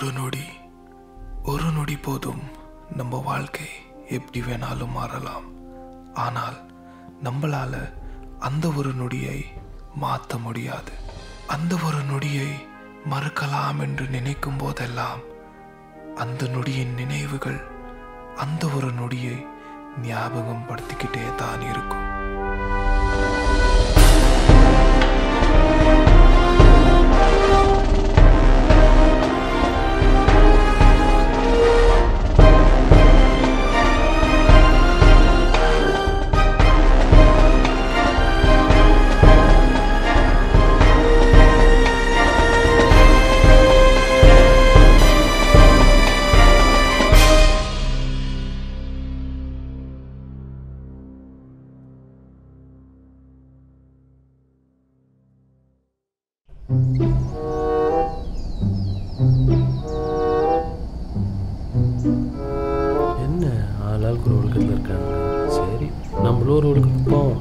ஒரு நொடி ஒரு நொடி போதும் நம்ம வாழ்க்கை எப்படி வேணாலும் மாறலாம் ஆனால் நம்மளால அந்த ஒரு நொடியை மாற்ற முடியாது அந்த ஒரு நொடியை மறக்கலாம் என்று நினைக்கும் போதெல்லாம் அந்த நொடியின் நினைவுகள் அந்த ஒரு நொடியை ஞாபகம் படுத்திக்கிட்டே தான் இருக்கும் என்ன ஆளாளுக்கு ஒரு ஒழுக்கத்தில் இருக்காங்க சரி நம்மளும் ஒரு ஒழுக்கத்துக்கு போவோம்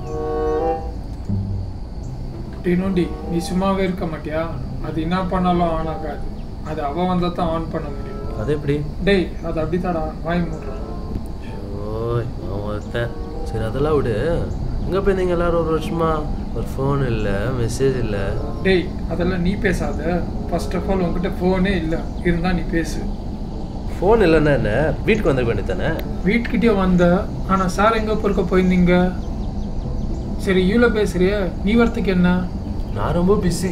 டேய் நோண்டி நீ சும்மாவே இருக்க மாட்டியா அது என்ன பண்ணாலும் ஆன் ஆகாது அது அவ வந்தா தான் ஆன் பண்ண முடியும் அது எப்படி டேய் அது அப்படித்தாடா வாய் மூடுறான் ஓய் அவன் ஒருத்தன் சரி அதெல்லாம் விடு எங்கே போயிருந்தீங்க எல்லாரும் ஒரு வருஷமா ஒரு ஃபோன் இல்லை மெசேஜ் இல்லை டேய் அதெல்லாம் நீ பேசாத ஃபர்ஸ்ட் ஆஃப் ஆல் உன்கிட்ட ஃபோனே இல்லை இருந்தா நீ பேசு ஃபோன் இல்லைன்னா என்ன வீட்டுக்கு வந்துருக்க வேண்டியதானே வீட்டுக்கிட்டே வந்த ஆனா சார் எங்க பொறுக்க போயிருந்தீங்க சரி இவ்வளோ பேசுறிய நீ வரத்துக்கு என்ன நான் ரொம்ப பிஸி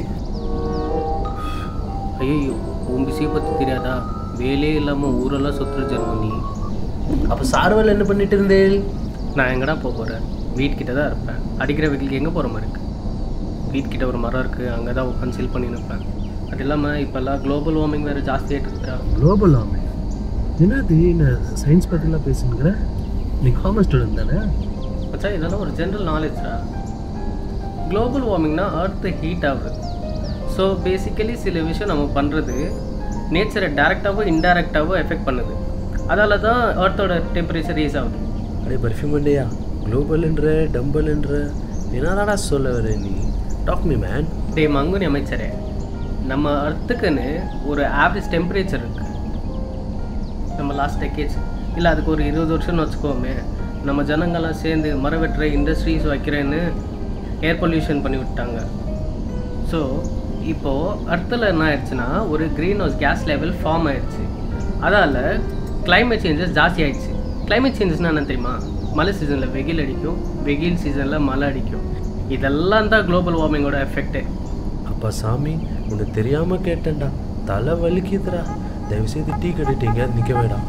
ஐயோ உன் பிஸியை பற்றி தெரியாதா வேலையே இல்லாமல் ஊரெல்லாம் சுற்றுற ஜெர்மனி அப்போ சார்வல் என்ன பண்ணிட்டு இருந்தேன் நான் எங்கடா போக போகிறேன் வீட்கிட்ட தான் இருப்பேன் அடிக்கிற வெயிலுக்கு எங்கே போகிற மாதிரி இருக்கு வீட்கிட்ட ஒரு மரம் இருக்குது அங்கே தான் உட்காந்து சில் பண்ணி நிற்பேன் அது இல்லாமல் இப்போல்லாம் குளோபல் வார்மிங் வேறு ஜாஸ்தியாகிட்டு இருக்கா குளோபல் ஆமே என்னது நான் சயின்ஸ் பற்றிலாம் பேசுங்கிறேன் நீ காமர்ஸ் ஸ்டூடெண்ட் தானே மச்சான் இதெல்லாம் ஒரு ஜென்ரல் நாலேஜ்டா குளோபல் வார்மிங்னா அர்த்து ஹீட் ஆகுது ஸோ பேசிக்கலி சில விஷயம் நம்ம பண்ணுறது நேச்சரை டேரெக்டாகவோ இன்டைரக்டாகவோ எஃபெக்ட் பண்ணுது அதால தான் அர்த்தோட டெம்பரேச்சர் ரேஸ் ஆகுது அடே பர்ஃப்யூம் இல்லையா குளோபல்ன்ற டம்பல்ன்ற என்னதாடா சொல்ல வர நீ டாக் மீ மேன் டே மங்குனி அமைச்சரே நம்ம அர்த்துக்குன்னு ஒரு ஆவரேஜ் டெம்பரேச்சர் இருக்கு நம்ம லாஸ்ட் டெக்கேஜ் இல்லை அதுக்கு ஒரு இருபது வருஷம்னு வச்சுக்கோமே நம்ம ஜனங்கள்லாம் சேர்ந்து மரம் வெட்டுற இண்டஸ்ட்ரீஸ் வைக்கிறேன்னு ஏர் பொல்யூஷன் பண்ணி விட்டாங்க ஸோ இப்போது அர்த்தில் என்ன ஆயிடுச்சுன்னா ஒரு green house gas level form ஆயிடுச்சு அதால் climate சேஞ்சஸ் ஜாஸ்தி ஆயிடுச்சு climate சேஞ்சஸ்னால் என்ன தெரியுமா மழை சீசனில் வெயில் அடிக்கும் வெயில் சீசனில் மழை அடிக்கும் இதெல்லாம் தான் குளோபல் வார்மிங்கோட எஃபெக்ட்டு அப்பா சாமி உனக்கு தெரியாமல் கேட்டேன்டா தலை வலிக்குதுடா தயவுசெய்து டீ கட்டிட்டீங்க நிற்க வேண்டாம்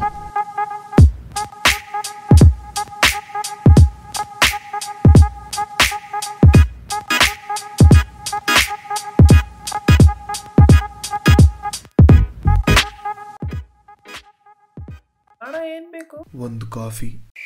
ಒಂದು ಕಾಫಿ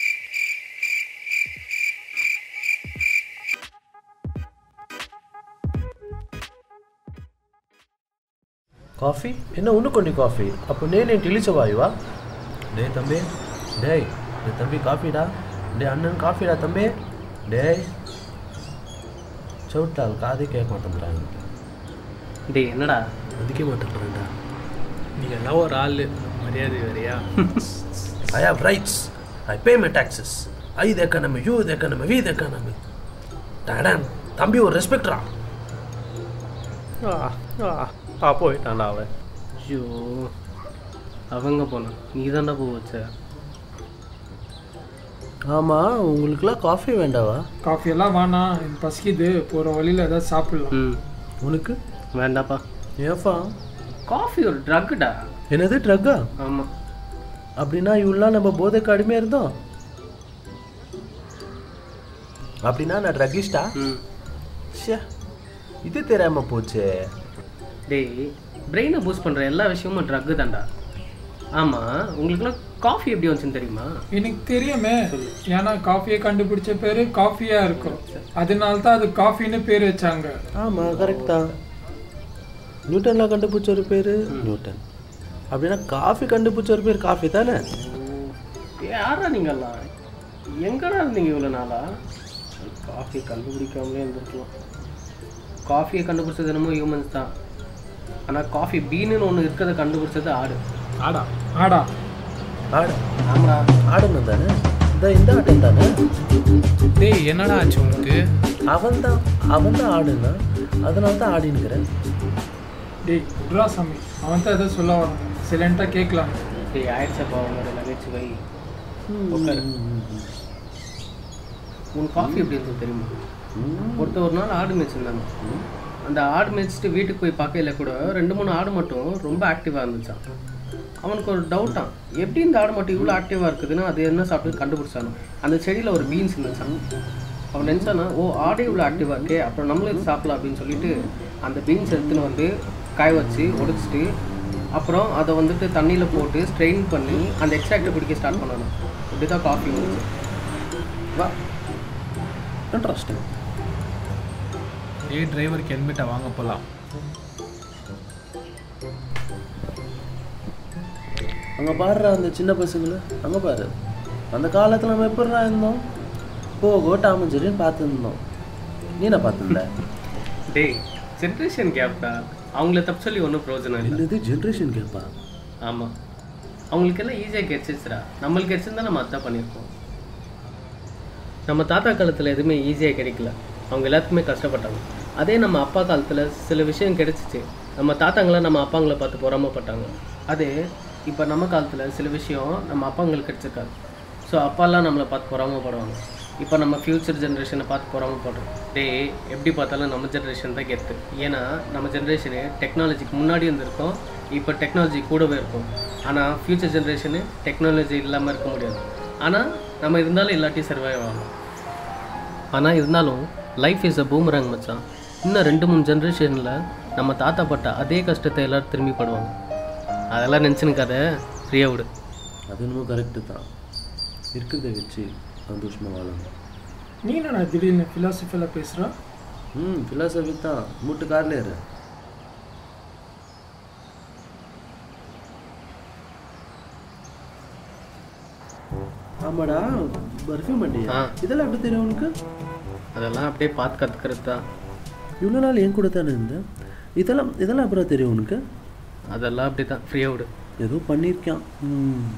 కాఫీ என்ன ஒன்று கொண்டு காஃபி அப்போ నేను இழிச்சவாயுவா டேய் தம்பி டேய் டேய் தம்பி காஃபிடா டேய் அண்ணன் காஃபிடா தம்பி டேய் சவுட்டால் காதே கேட்க மாட்டேங்கிறாங்க டேய் என்னடா மதிக்க மாட்டேங்கிறான்டா நீ எல்லாம் ஒரு ஆள் மரியாதை வேறையா I have rights I pay my taxes I இது எக்கானமி யூ இது எக்கானமி வி இது எக்கானமி டேடான் தம்பி ஒரு ரெஸ்பெக்ட்ரா ஆ போயிட்டான்டா அவன் ஐயோ அவங்க போனான் நீ தான்டா போ வச்ச ஆமாம் உங்களுக்குலாம் காஃபி வேண்டாவா காஃபி எல்லாம் வேணாம் எனக்கு பசிக்குது போகிற வழியில் ஏதாவது சாப்பிடலாம் ம் உனக்கு வேண்டாப்பா ஏஃபா காஃபி ஒரு ட்ரக்குடா என்னது ட்ரக்கா ஆமாம் அப்படின்னா இவ்வளோ நம்ம போதைக்கு அடிமையாக இருந்தோம் அப்படின்னா நான் ட்ரக்கிஸ்டா ம் ஷே இது தெரியாமல் போச்சே டேய் பிரெயினை பூஸ்ட் பண்ணுற எல்லா விஷயமும் ட்ரக்கு தான்டா ஆமாம் உங்களுக்குலாம் காஃபி எப்படி வந்துச்சுன்னு தெரியுமா எனக்கு தெரியுமே ஏன்னா காஃபியை கண்டுபிடிச்ச பேரு காஃபியா இருக்கும் அதனால தான் அது காஃபின்னு பேர் வச்சாங்க ஆமாம் கரெக்ட் தான் நியூட்டன்லாம் கண்டுபிடிச்ச ஒரு பேர் நியூட்டன் அப்படின்னா காஃபி கண்டுபிடிச்ச ஒரு பேர் காஃபி தானே யாரா நீங்கள்லாம் எங்கடா இருந்தீங்க இவ்வளோ நாளா காஃபி கண்டுபிடிக்காமலே இருந்திருக்கலாம் காஃபியை கண்டுபிடிச்சது என்னமோ ஹியூமன்ஸ் தான் ஆனால் காஃபி பீனுன்னு ஒன்று இருக்கிறத கண்டுபிடிச்சது ஆடு ஆடா ஆடா ஆடு ஆமாடா ஆடுன்னு தானே இந்த இந்த ஆட்டம் தானே டேய் என்னடா ஆச்சு உனக்கு அவன் தான் அவன் தான் ஆடுனா அதனால தான் ஆடினுக்கிறேன் டேய் விட்ரா சாமி அவன் தான் ஏதோ சொல்ல வரான் சிலண்ட்டாக கேட்கலாம் டேய் ஆயிடுச்சப்பா உங்களோட நகைச்சுவை உட்காரு உன் காஃபி எப்படி இருந்தது தெரியுமா ஒருத்தர் ஒரு நாள் ஆடு மேய்ச்சிருந்தாங்க அந்த ஆடு மேய்ச்சிட்டு வீட்டுக்கு போய் பார்க்கல கூட ரெண்டு மூணு ஆடு மட்டும் ரொம்ப ஆக்டிவாக இருந்துச்சான் அவனுக்கு ஒரு டவுட்டான் எப்படி இந்த ஆடு மட்டும் இவ்வளோ ஆக்டிவாக இருக்குதுன்னா அது என்ன சாப்பிட்டு கண்டுபிடிச்சானோ அந்த செடியில் ஒரு பீன்ஸ் இருந்துச்சான் அவன் நினச்சானா ஓ ஆடே இவ்வளோ ஆக்டிவாக இருக்கே அப்புறம் நம்மளும் இது சாப்பிடலாம் அப்படின்னு சொல்லிட்டு அந்த பீன்ஸ் எடுத்துன்னு வந்து காய வச்சு உடைச்சிட்டு அப்புறம் அதை வந்துட்டு தண்ணியில் போட்டு ஸ்ட்ரெயின் பண்ணி அந்த எக்ஸ்ட்ராக்டை குடிக்க ஸ்டார்ட் பண்ணணும் இப்படி தான் காஃபி வந்துச்சு வா இன்ட்ரெஸ்டிங் டேய் டிரைவருக்கு ஹெல்மெட்டை வாங்க போகலாம் அங்கே பாடுறா அந்த சின்ன பசங்களை அங்கே பாரு அந்த காலத்தில் நம்ம எப்படிடா இருந்தோம் போகோ டாமன் ஜெரின்னு பார்த்துருந்தோம் நீ என்ன பார்த்துருந்த டேய் ஜென்ரேஷன் கேப் தான் அவங்கள தப்பு சொல்லி ஒன்றும் பிரயோஜனம் இல்லை இல்லது ஜென்ரேஷன் கேப்பா ஆமாம் அவங்களுக்கெல்லாம் ஈஸியாக கிடைச்சிச்சுடா நம்மளுக்கு கிடைச்சிருந்தா நம்ம அதான் பண்ணியிருக்கோம் நம்ம தாத்தா காலத்தில் எதுவுமே ஈஸியாக கிடைக்கல அவங்க எல்லாத்துக்குமே கஷ்டப்பட்டாங்க அதே நம்ம அப்பா காலத்தில் சில விஷயம் கிடைச்சிச்சு நம்ம தாத்தாங்களை நம்ம அப்பாங்களை பார்த்து பொறாமப்பட்டாங்க அதே இப்போ நம்ம காலத்தில் சில விஷயம் நம்ம அப்பாங்களுக்கு கிடைச்சிருக்காது ஸோ அப்பாலாம் நம்மளை பார்த்து பொறாமப்படுவாங்க இப்போ நம்ம ஃப்யூச்சர் ஜென்ரேஷனை பார்த்து பொறாமப்படுறோம் டேய் எப்படி பார்த்தாலும் நம்ம ஜென்ரேஷன் தான் கெத்து ஏன்னா நம்ம ஜென்ரேஷனு டெக்னாலஜிக்கு முன்னாடி இருந்திருக்கோம் இப்போ டெக்னாலஜி கூடவே இருக்கும் ஆனால் ஃப்யூச்சர் ஜென்ரேஷனு டெக்னாலஜி இல்லாமல் இருக்க முடியாது ஆனால் நம்ம இருந்தாலும் இல்லாட்டி சர்வைவ் ஆகலாம் ஆனால் இருந்தாலும் லைஃப் இஸ் அ பூமராங் மச்சான் இன்னும் ரெண்டு மூணு ஜென்ரேஷனில் நம்ம தாத்தா பட்ட அதே கஷ்டத்தை எல்லாரும் திரும்பி படுவாங்க அதெல்லாம் நினச்சினுக்காத ஃப்ரீயாக விடு அது என்னமோ கரெக்டு தான் இருக்கிறத வச்சு சந்தோஷமாக வாழணும் நீ என்னடா திடீர்னு ஃபிலாசபியில் பேசுகிற ம் ஃபிலாசபி தான் மூட்டு கார்ல ஏறு ஆமாடா பர்ஃப்யூம் பண்ணியா ஆ. இதெல்லாம் எப்படி தெரியும் உனக்கு அதெல்லாம் அப்படியே பார்த்து கற்றுக்கிறது தான் இவ்வளோ நாள் என் கூட தானே இருந்தேன் இதெல்லாம் இதெல்லாம் அப்புறம் தெரியும் உனக்கு அதெல்லாம் அப்படி தான் ஃப்ரீயாக விடு ஏதோ பண்ணியிருக்கான் ம்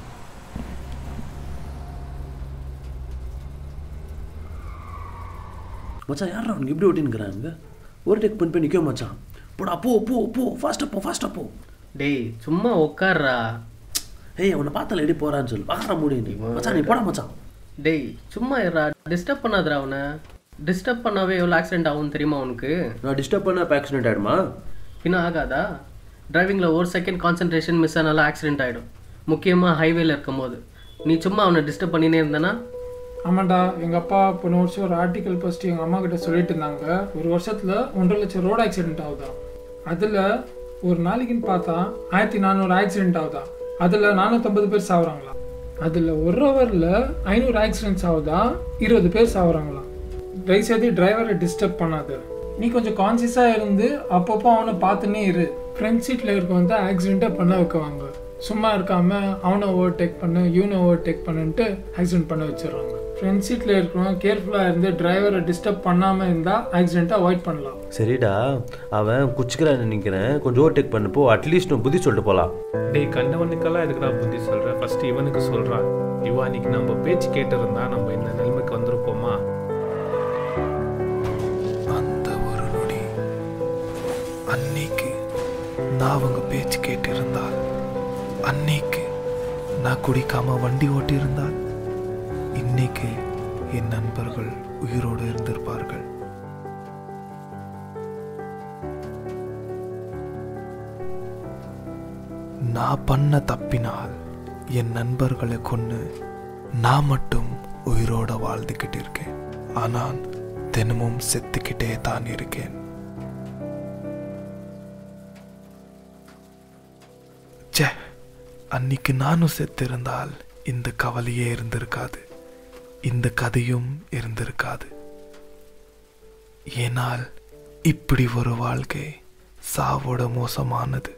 மச்சான் யாரா அவனுக்கு எப்படி ஓட்டின்னுக்கிறாங்க ஒரு டெக் பண்ணி போய் நிற்க மச்சான் போடா போ போ போ ஃபாஸ்ட்டாக போ ஃபாஸ்ட்டாக போ டேய் சும்மா உட்கார்றா ஏய் அவனை பார்த்தால எப்படி போறான்னு சொல்லு பார்க்குற முடியும் நீ மச்சான் நீ போடா மச்சான் டேய் சும்மா இருடா டிஸ்டர்ப் பண்ணாதடா அவனை டிஸ்டர்ப் பண்ணாவே எவ்வளோ ஆக்சிடென்ட் ஆகும் தெரியுமா உனக்கு நான் டிஸ்டர்ப் பண்ண இப்போ ஆக்சிடென்ட் ஆகிடுமா பின்ன ஆகாதா டிரைவிங்கில் ஒரு செகண்ட் கான்சன்ட்ரேஷன் மிஸ் ஆனாலும் ஆக்சிடென்ட் ஆகிடும் முக்கியமாக ஹைவேல இருக்கும்போது நீ சும்மா அவனை டிஸ்டர்ப் பண்ணினே இருந்தனா ஆமாண்டா எங்கள் அப்பா போன வருஷம் ஒரு ஆர்டிக்கல் ஃபஸ்ட் எங்கள் அம்மா கிட்ட சொல்லிட்டு இருந்தாங்க ஒரு வருஷத்தில் ஒன்றரை லட்சம் ரோடு ஆக்சிடென்ட் ஆகுதா அதில் ஒரு நாளைக்குன்னு பார்த்தா ஆயிரத்தி நானூறு ஆக்சிடென்ட் ஆகுதா அதில் நானூற்றம்பது பேர் சாகுறாங்களா அதில் ஒரு ஹவரில் ஐநூறு ஆக்சிடென்ட்ஸ் ஆகுதா இருபது பேர் சாகுறாங்களா தயவுசெய்து டிரைவரை டிஸ்டர்ப் பண்ணாத நீ கொஞ்சம் கான்சியஸாக இருந்து அப்பப்போ அவனை பார்த்துன்னே இரு ஃப்ரண்ட் சீட்டில் இருக்க வந்து ஆக்சிடெண்ட்டை பண்ண வைக்குவாங்க சும்மா இருக்காம அவனை ஓவர்டேக் பண்ணு இவனை ஓவர்டேக் பண்ணுன்ட்டு ஆக்சிடென்ட் பண்ண வச்சிடுறாங்க ஃப்ரண்ட் சீட்டில் இருக்கிறவங்க கேர்ஃபுல்லாக இருந்து டிரைவரை டிஸ்டர்ப் பண்ணாமல் இருந்தால் ஆக்சிடெண்ட்டை அவாய்ட் பண்ணலாம் சரிடா அவன் குச்சிக்கிறான்னு நினைக்கிறேன் கொஞ்சம் ஓவர்டேக் பண்ணு போ அட்லீஸ்ட் நான் புத்தி சொல்லிட்டு போகலாம் டேய் கண்டவனுக்கெல்லாம் எதுக்குடா புத்தி சொல்ற ஃபர்ஸ்ட் இவனுக்கு சொல்றா இவா அன்னைக்கு நம்ம பேச்சு கேட்டிருந்தா நம்ம இந்த நிலைமைக்கு வந்திருப்போமா அந்த ஒரு நொடி அன்னைக்கு நான் அவங்க பேச்சு கேட்டிருந்தால் அன்னைக்கு நான் குடிக்காம வண்டி ஓட்டியிருந்தால் இன்னைக்கு என் நண்பர்கள் உயிரோடு இருந்திருப்பார்கள் நான் பண்ண தப்பினால் என் நண்பர்களை கொன்று நான் மட்டும் உயிரோட வாழ்ந்துக்கிட்டு இருக்கேன் ஆனால் தினமும் செத்துக்கிட்டே தான் இருக்கேன் ச்சே அன்னைக்கு நானும் செத்திருந்தால் இந்த கவலையே இருந்திருக்காது இந்த கதையும் இருந்திருக்காது ஏனால் இப்படி ஒரு வாழ்க்கை சாவோட மோசமானது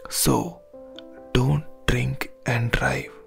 So, don't drink and drive.